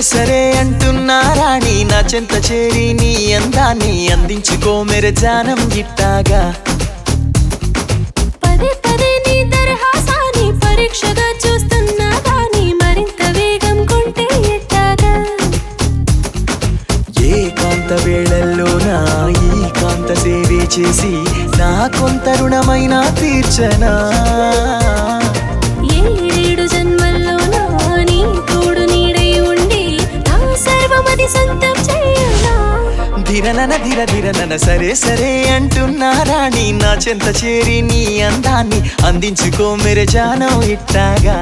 సరే అంటున్నా రాణి నా చెంత చేరి నీ అందాన్ని అందించుకో మెర జానం గిట్టాగా పదే పదే నీ దరహాసాని పరీక్షగా చూస్తున్నా కానీ మరింత వేగం కొంటే ఎట్టాగా ఏ కాంత వేళల్లోనా ఈ కాంత సేవే చేసి నా కొంత రుణమైన తీర్చనా ఏడేడు జన్మల్లోనా నీ తోడు నీడై ఉండి నా సర్వమది సొంతం చేయనా ధిరనన ధిర ధిరనన సరే సరే అంటున్నా రాణి నా చెంత చేరి నీ అందాన్ని అందించుకో మెర జానం ఇట్టాగా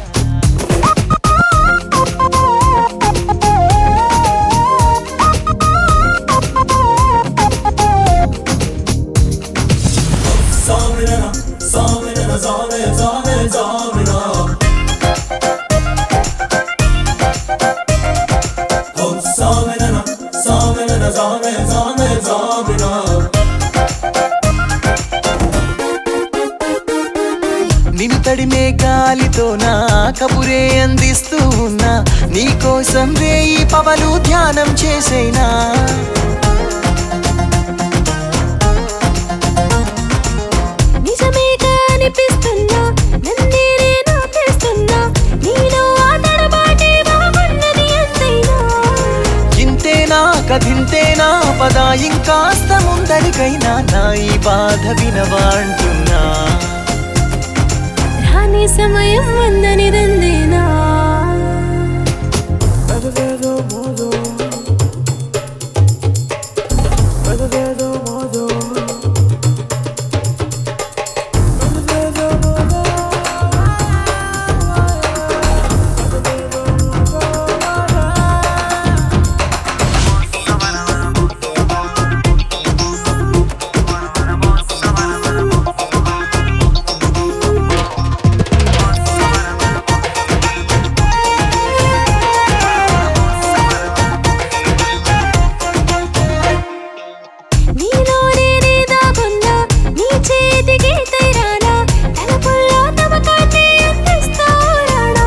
నిన్ను తడిమే గాలితో నా కబురే అందిస్తూ ఉన్నా నీకోసం రేయి పవలు ధ్యానం చేసేనా నిజమేగా అనిపిస్తున్నా నన్నే నేను ఆపేస్తున్నా నీలో ఆ తడబాటే బాగున్నది ఎంతైనా ఇంతేనా కథింతేనా పద ఇంకాస్త ముందరికైనా నా ఈ బాధ వినవాంటున్నా రాని సమయం ఉందని దందేనా నీలో నేనే దాగున్నా నీ చేతికి తైరానా తలపుల్లో తమకాన్ని అందిస్తా రానా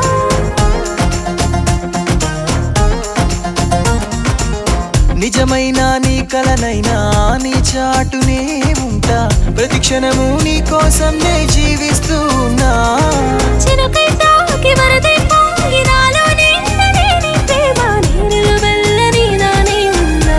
నిజమైన నీ కలనైనా నీ చాటునే ఉంటా ప్రతి క్షణము నీ కోసం నే జీవిస్తూ ఉన్నా చినుకై తాకి వరదై పొంగి నాలో నిండని నీ ప్రేమ నీరులు వెళ్ళని నానే ఉన్నా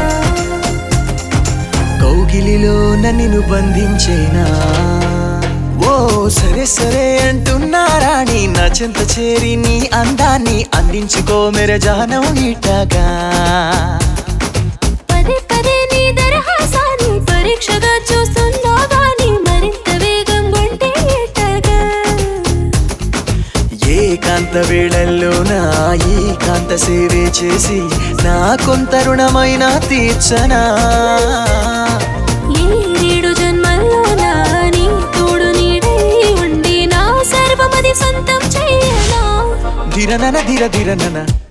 కౌగిలిలో నన్ను బంధించేనా ఓ సరే సరే అంటున్నా రాణి నా చెంత చేరి నీ అందాన్ని అందించుకో మెర జానం ఇట్టగా పదే పదే నీ దరహాసాన్ని పరీక్షగా చూస్తున్నా గానీ మరింత వేగం కొంటే ఎట్టగా ఏ కాంత వేళల్లోనా ఈ కాంత సేవే చేసి నా కొంత రుణమైన తీర్చనా ఏడేడు జన్మల్లోనా నీ తోడు నీడై ఉండి నా సర్వమది సొంతం చేయనా ధిరనన ధిర ధిరనన